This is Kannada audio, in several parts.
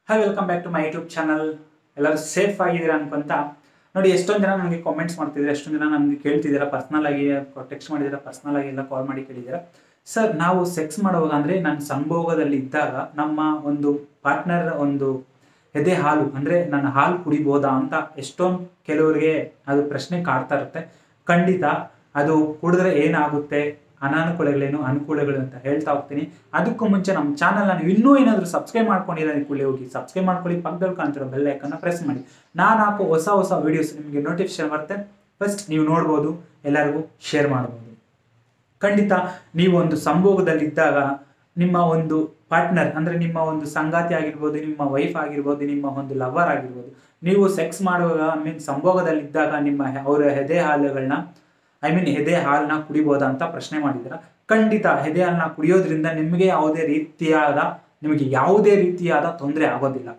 hi welcome back to my YouTube channel ಎಲ್ಲರೂ ಸೇಫ್ ಆಗಿದ್ದೀರಾ ಅನ್ಕೊಂತ ನೋಡಿ ಎಷ್ಟೊಂದು ಜನ ನನಗೆ ಕಾಮೆಂಟ್ಸ್ ಮಾಡ್ತಿದ್ದೀರಾ ಎಷ್ಟೊಂದು ಜನ ನನಗೆ ಕೇಳ್ತಿದ್ದೀರಾ ಪರ್ಸ್ನಲ್ ಆಗಿ ಟೆಕ್ಸ್ಟ್ ಮಾಡಿದ್ದೀರಾ ಪರ್ಸ್ನಲ್ ಆಗಿ ಎಲ್ಲ ಕಾಲ್ ಮಾಡಿ ಕೇಳಿದ್ದೀರಾ ಸರ್ ನಾವು ಸೆಕ್ಸ್ ಮಾಡುವಾಗ ಅಂದರೆ ನನ್ನ ಸಂಭೋಗದಲ್ಲಿ ಇದ್ದಾಗ ನಮ್ಮ ಒಂದು ಪಾರ್ಟ್ನರ್ ಒಂದು ಎದೆ ಹಾಲು ಅಂದರೆ ನನ್ನ ಹಾಲು ಕುಡಿಬೋದಾ ಅಂತ ಎಷ್ಟೊಂದು ಕೆಲವರಿಗೆ ಅದು ಪ್ರಶ್ನೆ ಕಾಡ್ತಾ ಇರುತ್ತೆ ಖಂಡಿತ ಅದು ಕುಡಿದ್ರೆ ಏನಾಗುತ್ತೆ ಅನಾನುಕೂಲಗಳೇನು ಅನುಕೂಲಗಳು ಅಂತ ಹೇಳ್ತಾ ಹೋಗ್ತೀನಿ ಅದಕ್ಕೂ ಮುಂಚೆ ನಮ್ಮ ಚಾನಲ್ ನೀವು ಇನ್ನೂ ಏನಾದರೂ ಸಬ್ಸ್ಕ್ರೈಬ್ ಮಾಡ್ಕೊಂಡಿಲ್ಲ ಕೂಡಲೇ ಹೋಗಿ ಸಬ್ಸ್ಕ್ರೈಬ್ ಮಾಡ್ಕೊಳ್ಳಿ ಪಕ್ಕದಲ್ಲಿ ಕಾಣ್ತಿರೋ ಬೆಲ್ ಐಕನ್ನ ಪ್ರೆಸ್ ಮಾಡಿ ನಾನು ಹಾಕೋ ಹೊಸ ಹೊಸ ವಿಡಿಯೋಸ್ ನಿಮಗೆ ನೋಟಿಫಿಕೇಶನ್ ಬರುತ್ತೆ ಫಸ್ಟ್ ನೀವು ನೋಡ್ಬೋದು ಎಲ್ಲರಿಗೂ ಶೇರ್ ಮಾಡ್ಬೋದು ಖಂಡಿತ ನೀವು ಒಂದು ಸಂಭೋಗದಲ್ಲಿದ್ದಾಗ ನಿಮ್ಮ ಒಂದು ಪಾರ್ಟ್ನರ್ ಅಂದರೆ ನಿಮ್ಮ ಒಂದು ಸಂಗಾತಿ ಆಗಿರ್ಬೋದು ನಿಮ್ಮ ವೈಫ್ ಆಗಿರ್ಬೋದು ನಿಮ್ಮ ಒಂದು ಲವರ್ ಆಗಿರ್ಬೋದು ನೀವು ಸೆಕ್ಸ್ ಮಾಡುವಾಗ ಮೀನ್ ಸಂಭೋಗದಲ್ಲಿದ್ದಾಗ ನಿಮ್ಮ ಹೆ- ಅವರ ಎದೆ ಹಾಲುಗಳನ್ನ ಐ ಮೀನ್ ಎದೆ ಹಾಲನ್ನ ಕುಡಿಬೋದಾ ಅಂತ ಪ್ರಶ್ನೆ ಮಾಡಿದ್ದೀರ ಖಂಡಿತ ಎದೆ ಹಾಲನ್ನ ಕುಡಿಯೋದ್ರಿಂದ ನಿಮಗೆ ಯಾವುದೇ ರೀತಿಯಾದ ನಿಮಗೆ ಯಾವುದೇ ರೀತಿಯಾದ ತೊಂದರೆ ಆಗೋದಿಲ್ಲ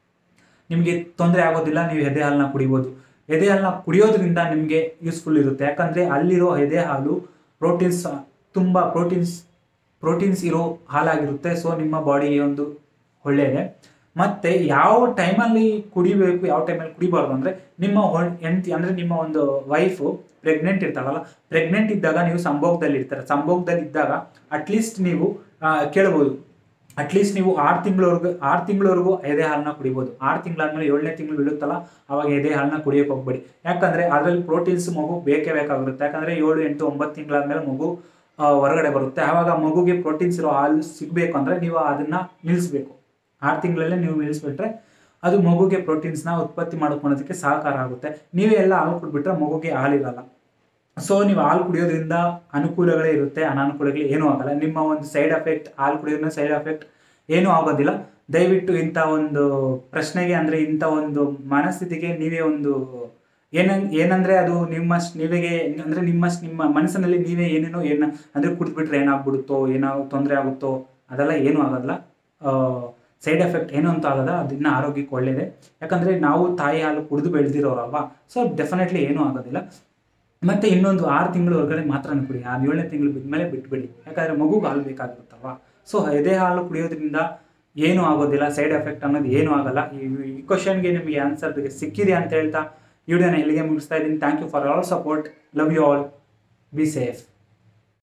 ನಿಮಗೆ ತೊಂದರೆ ಆಗೋದಿಲ್ಲ ನೀವು ಎದೆ ಹಾಲನ್ನ ಕುಡಿಬೋದು ಎದೆ ಹಾಲನ್ನ ಕುಡಿಯೋದ್ರಿಂದ ನಿಮಗೆ ಯೂಸ್ಫುಲ್ ಇರುತ್ತೆ ಯಾಕಂದರೆ ಅಲ್ಲಿರೋ ಎದೆ ಹಾಲು ಪ್ರೋಟೀನ್ಸ್ ತುಂಬ ಪ್ರೋಟೀನ್ಸ್ ಪ್ರೋಟೀನ್ಸ್ ಇರೋ ಹಾಲಾಗಿರುತ್ತೆ ಸೊ ನಿಮ್ಮ ಬಾಡಿಗೆ ಒಂದು ಒಳ್ಳೆಯದೇ ಮತ್ತೆ ಯಾವ ಟೈಮಲ್ಲಿ ಕುಡಿಬೇಕು ಯಾವ ಟೈಮಲ್ಲಿ ಕುಡಿಬಾರ್ದು ಅಂದರೆ ನಿಮ್ಮ ಹೊಣ್- ಹೆಂಡ್ತಿ ಅಂದರೆ ನಿಮ್ಮ ಒಂದು ವೈಫು ಪ್ರೆಗ್ನೆಂಟ್ ಇರ್ತಾಳಲ್ಲ ಪ್ರೆಗ್ನೆಂಟ್ ಇದ್ದಾಗ ನೀವು ಸಂಭೋಗದಲ್ಲಿ ಇರ್ತಾರೆ ಸಂಭೋಗದಲ್ಲಿ ಇದ್ದಾಗ ಅಟ್ಲೀಸ್ಟ್ ನೀವು ಆ, ಕೇಳ್ಬೋದು ಅಟ್ಲೀಸ್ಟ್ ನೀವು ಆರು ತಿಂಗಳವರೆಗೂ ಆರು ತಿಂಗಳವರೆಗೂ ಎದೆ ಹಾಲನ್ನ ಕುಡಿಬೋದು ಆರು ತಿಂಗಳಾದ್ಮೇಲೆ ಏಳನೇ ತಿಂಗಳು ಬೀಳುತ್ತಲ್ಲ ಅವಾಗ ಎದೆ ಹಾಲನ್ನ ಕುಡಿಯೋಕೆ ಹೋಗ್ಬೇಡಿ ಯಾಕಂದ್ರೆ ಅದರಲ್ಲಿ ಪ್ರೋಟೀನ್ಸ್ ಮಗು ಬೇಕೇ ಬೇಕಾಗಿರುತ್ತೆ ಯಾಕಂದ್ರೆ ಏಳು ಎಂಟು ಒಂಬತ್ತು ತಿಂಗಳಾದ್ಮೇಲೆ ಮಗು ಆ, ಹೊರಗಡೆ ಬರುತ್ತೆ ಆವಾಗ ಮಗುಗೆ ಪ್ರೋಟೀನ್ಸ್ ಇರೋ ಹಾಲು ಸಿಗಬೇಕು ಅಂದ್ರೆ ನೀವು ಅದನ್ನ ನಿಲ್ಲಿಸ್ಬೇಕು ಆರು ತಿಂಗಳಲ್ಲೇ ನೀವು ನಿಲ್ಲಿಸ್ಬಿಟ್ರೆ ಅದು ಮಗುಗೆ ಪ್ರೋಟೀನ್ಸ್ನ ಉತ್ಪತ್ತಿ ಮಾಡ್ಕೊಳೋದಕ್ಕೆ ಸಹಕಾರ ಆಗುತ್ತೆ ನೀವೇ ಎಲ್ಲ ಹಾಲು ಕುಡ್ಬಿಟ್ರೆ ಮಗುಗೆ ಹಾಲಿರಲ್ಲ ಸೊ ನೀವು ಹಾಲು ಕುಡಿಯೋದ್ರಿಂದ ಅನುಕೂಲಗಳೇ ಇರುತ್ತೆ ಅನಾನುಕೂಲಗಳು ಏನೂ ಆಗಲ್ಲ ನಿಮ್ಮ ಒಂದು ಸೈಡ್ ಎಫೆಕ್ಟ್ ಹಾಲು ಕುಡಿಯೋದ್ರಿಂದ ಸೈಡ್ ಎಫೆಕ್ಟ್ ಏನೂ ಆಗೋದಿಲ್ಲ ದಯವಿಟ್ಟು ಇಂಥ ಒಂದು ಪ್ರಶ್ನೆಗೆ ಅಂದರೆ ಇಂಥ ಒಂದು ಮನಸ್ಥಿತಿಗೆ ನೀವೇ ಒಂದು ಏನ ಏನಂದ್ರೆ ಅದು ನಿಮ್ಮಷ್ಟು ನೀವಿಗೆ ಅಂದರೆ ನಿಮ್ಮಷ್ಟು ನಿಮ್ಮ ಮನಸ್ಸಿನಲ್ಲಿ ನೀವೇ ಏನೇನೋ ಏನ ಅಂದರೆ ಕುಡಿದ್ಬಿಟ್ರೆ ಏನಾಗ್ಬಿಡುತ್ತೋ ಏನೋ ತೊಂದರೆ ಆಗುತ್ತೋ ಅದೆಲ್ಲ ಏನೂ ಆಗೋದಿಲ್ಲ ಸೈಡ್ ಎಫೆಕ್ಟ್ ಏನು ಅಂತ ಆಗದ ಅದನ್ನ ಆರೋಗ್ಯಕ್ಕೆ ಒಳ್ಳೇದೆ ಯಾಕಂದರೆ ನಾವು ತಾಯಿ ಹಾಲು ಕುಡಿದು ಬೆಳೆದಿರೋರಲ್ವಾ ಸೊ ಡೆಫಿನೆಟ್ಲಿ ಏನೂ ಆಗೋದಿಲ್ಲ ಮತ್ತೆ ಇನ್ನೊಂದು ಆರು ತಿಂಗಳು ಹೊರಗಡೆ ಮಾತ್ರ ಕುಡಿ ಆ ಏಳನೇ ತಿಂಗಳು ಬಿದ್ಮೇಲೆ ಬಿಟ್ಬಿಡಿ ಯಾಕಂದ್ರೆ ಮಗುಗೆ ಹಾಲು ಬೇಕಾಗಿರುತ್ತಲ್ವಾ ಸೊ ಎದೆ ಹಾಲು ಕುಡಿಯೋದ್ರಿಂದ ಏನೂ ಆಗೋದಿಲ್ಲ ಸೈಡ್ ಎಫೆಕ್ಟ್ ಅನ್ನೋದು ಏನೂ ಆಗಲ್ಲ ಈ ಈ ಕ್ವಶನ್ಗೆ ನಿಮಗೆ ಆನ್ಸರ್ ಸಿಕ್ಕಿದೆ ಅಂತ ಹೇಳ್ತಾ ಈ ವಿಡಿಯೋನ ಇಲ್ಲಿಗೆ ಮುಗಿಸ್ತಾ ಇದ್ದೀನಿ thank you for all support love you all be safe